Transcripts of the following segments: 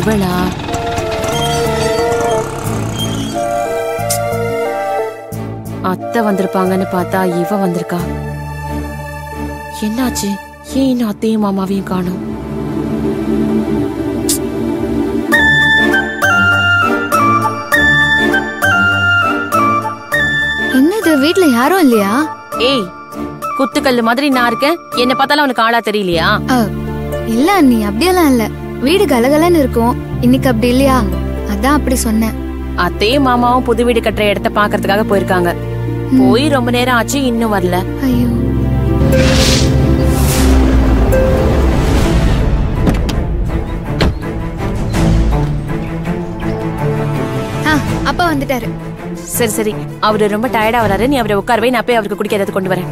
இவளா அத்தை வந்திருப்பாங்கன்னு பார்த்தா இவ வந்திருக்கா என்னாச்சு ஏன் இன்னும் அத்தையும் மாமாவையும் காணோம் என்னது வீட்ல யாரும் இல்லையா ஏய் குத்துக்கல்லு மாதிரி நான் இருக்கேன் என்ன பார்த்தாலும் அவனுக்கு ஆளா தெரியலையா அ, இல்ல அண்ணி அப்படியெல்லாம் இல்ல வீடு கலகலன்னு இருக்கும் இன்னைக்கு அப்படி இல்லையா அதான் அப்படி சொன்னேன் அத்தையும் மாமாவும் புது வீடு கட்டுற இடத்த பாக்குறதுக்காக போயிருக்காங்க போய் ரொம்ப நேரம் ஆச்சு இன்னும் வரல ஐயோ ஆ, அப்பா வந்துட்டாரு சரி சரி அவரு ரொம்ப டயர்டா வராரு நீ அவரை உட்காரவே நான் போய் அவருக்கு குடிக்க ஏதாவது கொண்டு வரேன்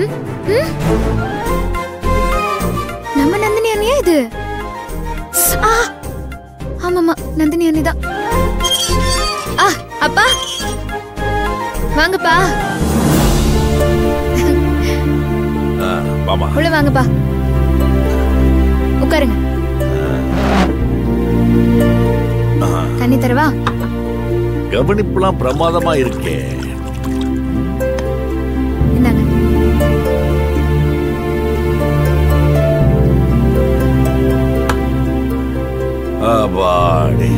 நம்ம நந்தினி அண்ணியா இது ஆ ஆமாமா நந்தினி அண்ணி தான் ஆ அப்பா வாங்கப்பா ஆ, வாமா உள்ள வாங்கப்பா உட்காருங்க தண்ணி தரவா கவனிப்புலாம் பிரமாதமா இருக்கே இந்தாங்க அப்பாடி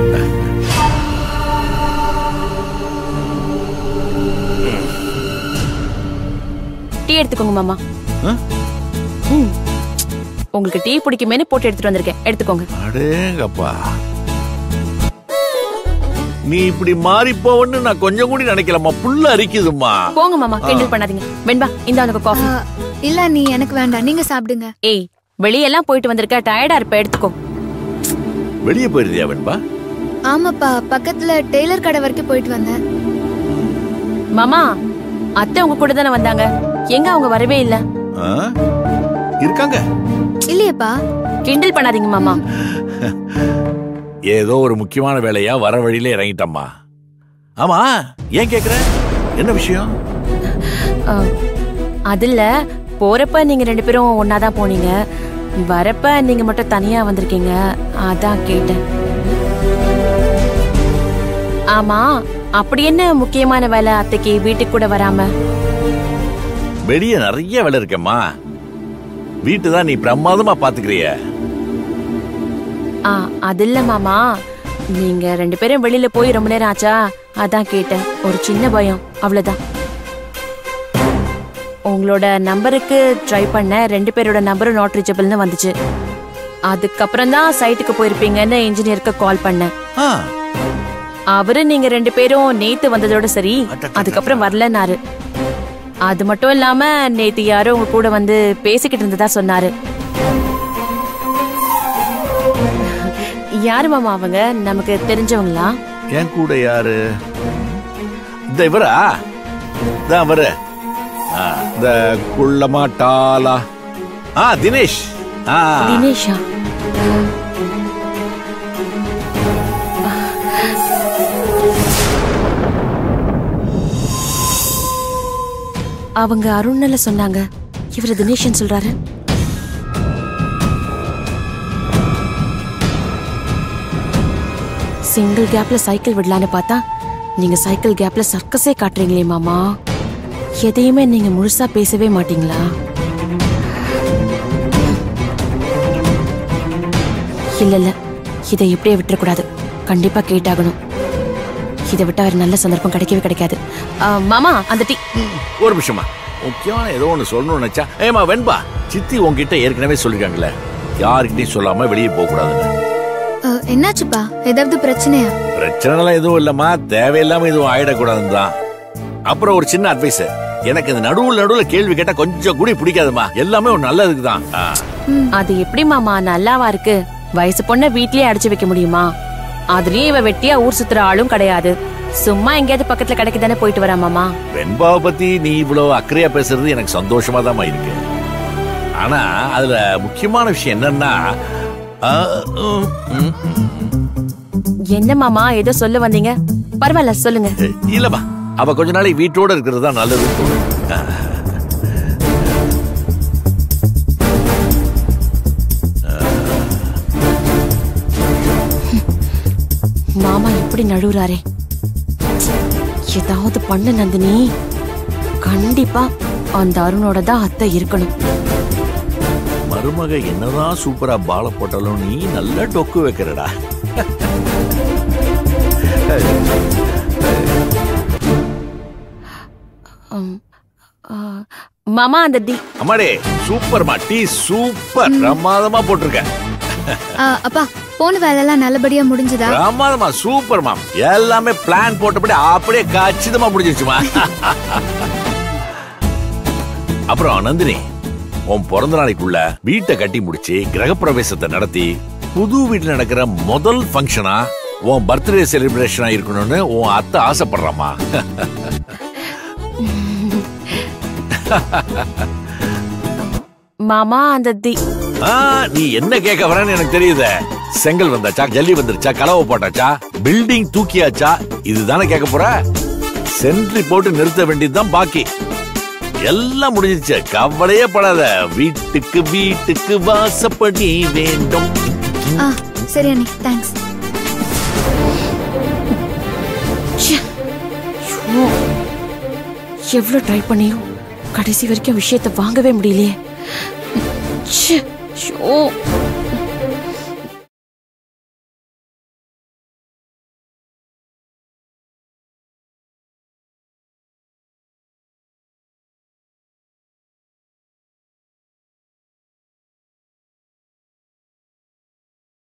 டீ எடுத்துக்கோங்க மாமா ஆ? ம். உங்களுக்கு டீ பிடிக்குமேனு போட்டு எடுத்துட்டு வந்திருக்கேன் எடுத்துக்கோங்க அடேங்கப்பா நீ இப்படி மாறி போவன்னு நான் கொஞ்சம் கூட நினைக்கலம்மா புல்ல அரிக்குதும்மா போங்க மாமா கிண்டல் பண்ணாதீங்க வெண்பா இந்த உனக்கு ஆ, காஃபி இல்ல நீ எனக்கு வேண்டாம் நீங்க சாப்பிடுங்க ஏய் வெளியெல்லாம் போயிட்டு வந்திருக்க டயர்டா இருப்ப எடுத்துக்கோ வெளியே போயிருந்தியா வெண்பா ஆமாப்பா பக்கத்துல டெய்லர் கடை வரைக்கும் போயிட்டு வந்தேன் மாமா அத்தை உங்க கூட தானே வந்தாங்க எங்க அவங்க வரவே இல்ல ஆ? இருக்காங்க இல்லையேப்பா கிண்டல் பண்ணாதீங்க மாமா ஏதோ ஒரு முக்கியமான வேலையா வர வழியில இறங்கிட்டம்மா ஆமா ஏன் கேக்குற என்ன விஷயம் ஆ, அதுல போறப்ப நீங்க ரெண்டு பேரும் ஒன்னாதான் போனீங்க வரப்ப நீங்க மட்டும் தனியா வந்திருக்கீங்க அதான் கேட்டேன் ஆமா அப்படி என்ன முக்கியமான வேலை அத்தைக்கு வீட்டுக்கு கூட வராம வெளியே நிறைய வேலை இருக்கேம்மா வீட்டு தான் நீ பிரமாதமா பாத்துக்கிறிய ஆ அது இல்ல மாமா நீங்க ரெண்டு பேரும் வெளியில போய் ரொம்ப நேரம் ஆச்சா அதான் கேட்டேன் ஒரு சின்ன பயம் அவ்வளவுதான் உங்களோட நம்பருக்கு ட்ரை பண்ண ரெண்டு பேரோட நம்பரும் நாட் ரீச்சபிள்னு வந்துச்சு அதுக்கப்புறம் தான் சைட்டுக்கு போயிருப்பீங்கன்னு இன்ஜினியருக்கு கால் பண்ணேன் ஆ, அவரு நீங்க ரெண்டு பேரும் நேத்து வந்ததோட சரி அடடடட. அதுக்கப்புறம் வரலனாரு அது மட்டும் இல்லாம நேத்து யாரோ உங்க கூட வந்து பேசிக்கிட்டு இருந்ததா சொன்னாரு யாரு மாமா அவங்க நமக்கு தெரிஞ்சவங்களா என் கூட யாரு இந்த இவரா தான் அவரு ஆ, இந்த குள்ளமா டாலா ஆ தினேஷ் ஆ தினேஷா அவங்க அருண்ல சொன்னாங்க இவரு தினேஷன் சொல்றாரு சிங்கிள் கேப்ல சைக்கிள் விடலான்னு பார்த்தா நீங்க சைக்கிள் கேப்ல சர்க்கஸே காட்டுறீங்களே மாமா எதையுமே நீங்க முழுசா பேசவே மாட்டீங்களா இல்ல இல்ல இதை இப்படியே விட்டுறக்கூடாது கண்டிப்பா கேட்டாகணும் இதை விட்டா வேற நல்ல சந்தர்ப்பம் கிடைக்கவே கிடைக்காது ஆ, மாமா அந்த டீ ஒரு நிமிஷமா முக்கியமான ஏதோ ஒண்ணு சொல்லணும்னு நினைச்சா ஏமா வெண்பா சித்தி உன்கிட்ட ஏற்கனவே சொல்லிருக்காங்கல்ல யாருக்கிட்டையும் சொல்லாம வெளியே போக கூடாதுன்னு அ, என்னாச்சுப்பா ஏதாவது பிரச்சனையா பிரச்சனைலாம் எதுவும் இல்லம்மா தேவையில்லாம எதுவும் ஆயிடக்கூடாதுன்னு தான் அப்புறம் ஒரு சின்ன அட்வைஸ் எனக்கு இந்த நடுவுல நடுவுல கேள்வி கேட்டா கொஞ்சம் கூட பிடிக்காதுமா எல்லாமே ஒரு நல்லதுக்கு தான் ஆ. அது எப்படி மாமா நல்லாவா இருக்கு வயசு பொண்ண வீட்லயே அடைச்சு வைக்க முடியுமா அதுலயும் இவ வெட்டியா ஊர் சுத்துற ஆளும் கிடையாது சும்மா எங்கேயாவது பக்கத்துல கடைக்கு தானே போயிட்டு வரா மாமா வெண்பாவை பத்தி நீ இவ்வளவு அக்கறையா பேசுறது எனக்கு சந்தோஷமா தான் இருக்கு ஆனா அதுல முக்கியமான விஷயம் என்னன்னா ஆ, ம், ம், என்ன மாமா ஏதோ சொல்ல வந்தீங்க பரவாயில்ல சொல்லுங்க இல்லம்மா அவ கொஞ்ச நாளைக்கு வீட்டோட இருக்கிறது தான் நல்லது அழுறாரே ஏதாவது பண்ணு நந்தினி கண்டிப்பா அந்த அருணோட தான் அத்தை இருக்கணும் மருமக என்னதான் சூப்பரா பால போட்டாலும் நீ நல்லா டொக்கு வைக்கிறடா உம், ஆ, மாமா அந்த டி அம்மாடே சூப்பர்மா டீ சூப்பர் பிரமாதமா போட்டிருக்க ஆ, அப்பா போன வேலையெல்லாம் நல்லபடியா முடிஞ்சுதா பிரமாதமா சூப்பர்மா எல்லாமே பிளான் போட்டபடி அப்படியே கச்சிதமா முடிஞ்சிருச்சுமா அப்புறம் நந்தினி உன் பிறந்த நாளைக்குள்ள வீட்டை கட்டி முடிச்சு கிரகப்பிரவேசத்தை நடத்தி புது வீட்டுல நடக்கிற முதல் ஃபங்க்ஷனா உன் பர்த்டே செலிப்ரேஷனா இருக்கணும்னு உன் அத்தை ஆசைப்படுறாமா மாமா அந்த தி ஆ, நீ என்ன கேட்க வரேன்னு எனக்கு தெரியுதே செங்கல் வந்தாச்சா ஜல்லி வந்துருச்சா கலவை போட்டாச்சா பில்டிங் தூக்கியாச்சா இதுதானே கேட்க போற சென்ட்ரி போட்டு நிறுத்த வேண்டியதுதான் பாக்கி எல்லாம் முடிஞ்சிருச்சு கவலையே படாத வீட்டுக்கு வீட்டுக்கு வாசப்படி வேண்டும் ஆ சரி அண்ணி தேங்க்ஸ் ச்சே. ஐயோ. எவ்வளவு ட்ரை பண்ணியும் கடைசி வரைக்கும் விஷயத்தை வாங்கவே முடியலையே ச்சே. ஐயோ.